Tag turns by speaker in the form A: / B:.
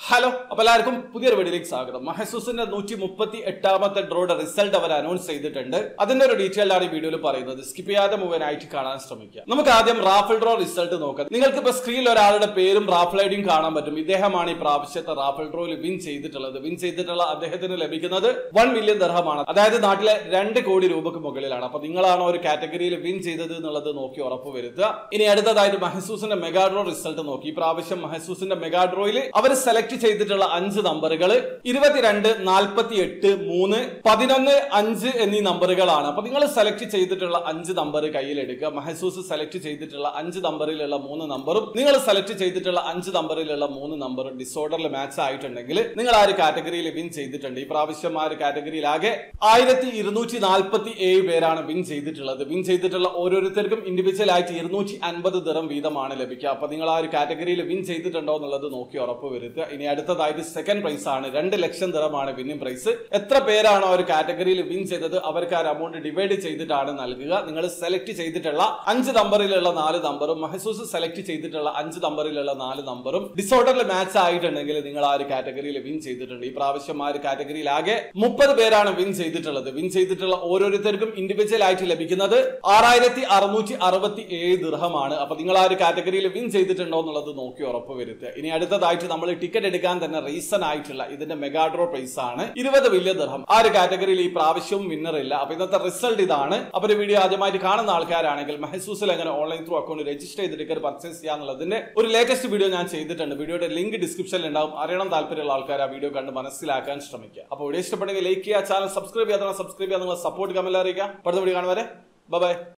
A: hello അപ്പൊ എല്ലാവർക്കും പുതിയൊരു വീഡിയോയിലേക്ക് സ്വാഗതം മഹസൂസിന്റെ നൂറ്റി മുപ്പത്തി എട്ടാമത്തെ ഡ്രോയുടെ റിസൾട്ട് അവർ അനൗൺസ് ചെയ്തിട്ടുണ്ട് അതിന്റെ ഒരു ഡീറ്റെയിൽ ആണ് ഈ വീഡിയോയിൽ പറയുന്നത് സ്കിപ്പ് ചെയ്യാതെ മുഴുവനായിട്ട് കാണാൻ ശ്രമിക്കുക നമുക്ക് ആദ്യം റാഫിൾ ഡ്രോ റിസൾട്ട് നോക്കാം നിങ്ങൾക്ക് ഇപ്പൊ സ്ക്രീനിൽ ഒരാളുടെ പേരും റാഫിൾ ഐഡിയും കാണാൻ പറ്റും ഇദ്ദേഹമാണ് ഈ പ്രാവശ്യത്തെ റാഫിൾ ഡ്രോയിൽ വിൻ ചെയ്തിട്ടുള്ളത് വിൻ ചെയ്തിട്ടുള്ള അദ്ദേഹത്തിന് ലഭിക്കുന്നത് വൺ മില്യൺ ദർഹമാണ് അതായത് നാട്ടിലെ രണ്ട് കോടി രൂപക്ക് മുകളിലാണ് അപ്പൊ നിങ്ങളാണോ ഒരു കാറ്റഗറിയിൽ വിൻ ചെയ്തത് എന്നുള്ളത് നോക്കി ഉറപ്പ് വരുത്തുക ഇനി അടുത്തതായിട്ട് മഹസൂസിന്റെ മെഗാ ഡ്രോ റിസൾട്ട് നോക്കി ഈ പ്രാവശ്യം മഹസൂസിന്റെ മെഗാ ഡ്രോയിൽ അവർ സെലക്ട് ചെയ്തിട്ടുള്ള അഞ്ച് നമ്പറുകൾ ഇരുപത്തിരണ്ട് നാൽപ്പത്തി എട്ട് മൂന്ന് പതിനൊന്ന് അഞ്ച് എന്നീ നമ്പറുകളാണ് അപ്പൊ നിങ്ങൾ സെലക്ട് ചെയ്തിട്ടുള്ള അഞ്ച് നമ്പർ കയ്യിലെടുക്കുക മഹസൂസ് സെലക്ട് ചെയ്തിട്ടുള്ള അഞ്ച് നമ്പറിലുള്ള മൂന്ന് നമ്പറും നിങ്ങൾ സെലക്ട് ചെയ്തിട്ടുള്ള അഞ്ച് നമ്പറിലുള്ള മൂന്ന് നമ്പറും ഡിസോർഡറിൽ മാച്ച് ആയിട്ടുണ്ടെങ്കിൽ നിങ്ങൾ ആ ഒരു കാറ്റഗറിയിൽ വിൻ ചെയ്തിട്ടുണ്ട് ഈ പ്രാവശ്യം ആ ഒരു കാറ്റഗറിയിൽ ആകെ ആയിരത്തി ഇരുന്നൂറ്റി നാൽപ്പത്തി ഏഴ് പേരാണ് വിൻ ചെയ്തിട്ടുള്ളത് വിൻ ചെയ്തിട്ടുള്ള ഓരോരുത്തർക്കും ഇൻഡിവിജ്വൽ ആയിട്ട് ഇരുന്നൂറ്റി അൻപത് ദിറം വീതമാണ് ലഭിക്കുക അപ്പൊ നിങ്ങൾ ആ ഒരു കാറ്റഗറിയിൽ വിൻ ചെയ്തിട്ടുണ്ടോ എന്നുള്ളത് നോക്കി ഉറപ്പ് വരുത്തുക ഇനി അടുത്തതായിട്ട് സെക്കൻഡ് പ്രൈസ് ആണ് രണ്ട് ലക്ഷം ദിറമാണ് വിന്നിംഗ് പ്രൈസ് എത്ര പേരാണോ ആ ഒരു കാറ്റഗറിയിൽ വിൻ ചെയ്തത് അവർക്ക് ആ ഒരു അമൗണ്ട് ഡിവൈഡ് ചെയ്തിട്ടാണ് നൽകുക നിങ്ങൾ സെലക്ട് ചെയ്തിട്ടുള്ള അഞ്ച് നമ്പറിലുള്ള നാല് നമ്പറും മഹസൂസ് സെലക്ട് ചെയ്തിട്ടുള്ള അഞ്ച് നമ്പറിലുള്ള നാല് നമ്പറും ഡിസോർഡറിൽ മാച്ച് ആയിട്ടുണ്ടെങ്കിൽ നിങ്ങൾ ആ ഒരു കാറ്റഗറിയിൽ വിൻ ചെയ്തിട്ടുണ്ട് ഈ പ്രാവശ്യം ആ ഒരു കാറ്റഗറിയിൽ ആകെ മുപ്പത് പേരാണ് വിൻ ചെയ്തിട്ടുള്ളത് വിൻ ചെയ്തിട്ടുള്ള ഓരോരുത്തർക്കും ഇൻഡിവിജ്വൽ ആയിട്ട് ലഭിക്കുന്നത് ആറായിരത്തി അറുന്നൂറ്റി അറുപത്തി ഏഴ് ദിർഹമാണ് അപ്പൊ നിങ്ങൾ ആ ഒരു കാറ്റഗറിയിൽ വിൻ ചെയ്തിട്ടുണ്ടോ എന്നുള്ളത് നോക്കി ഉറപ്പ് വരുത്തുക ഇനി അടുത്തതായിട്ട് നമ്മൾ ടിക്കറ്റ് എടുക്കാൻ തന്നെ റീസൺ ആയിട്ടുള്ള ഇതിന്റെ മെഗാഡ്രോ പ്രൈസ് ആണ് ഇരുപത് വലിയ ദിർഹം ആ ഒരു കാറ്റഗറിയിൽ ഈ പ്രാവശ്യവും വിന്നർ ഇല്ല അപ്പൊ ഇന്നത്തെ റിസൾട്ട് ഇതാണ് അപ്പൊ ഒരു വീഡിയോ ആദ്യമായിട്ട് കാണുന്ന ആൾക്കാരാണെങ്കിൽ മഹസൂസിൽ എങ്ങനെ ഓൺലൈൻ ത്രൂ അക്കൗണ്ട് രജിസ്റ്റർ ചെയ്ത് ടിക്കറ്റ് പർച്ചേസ് ചെയ്യാന്നുള്ളതിന്റെ ഒരു ലേറ്റസ്റ്റ് വീഡിയോ ഞാൻ ചെയ്തിട്ടുണ്ട് വീഡിയോയുടെ ലിങ്ക് ഡിസ്ക്രിപ്ഷനിൽ ഉണ്ടാവും അറിയണം താല്പര്യമുള്ള ആൾക്കാർ ആ വീഡിയോ കണ്ട് മനസ്സിലാക്കാൻ ശ്രമിക്കുക അപ്പോൾ വീഡിയോ ഇഷ്ടപ്പെട്ടെങ്കിൽ ലൈക്ക് ചെയ്യുക ചാനൽ സബ്സ്ക്രൈബ് ചെയ്യാത്ത സബ്സ്ക്രൈബ് ചെയ്യാൻ നിങ്ങളെ സപ്പോർട്ട് കമന്റ് അറിയിക്കുക അടുത്ത വീഡിയോ കാണുവരെ ബൈ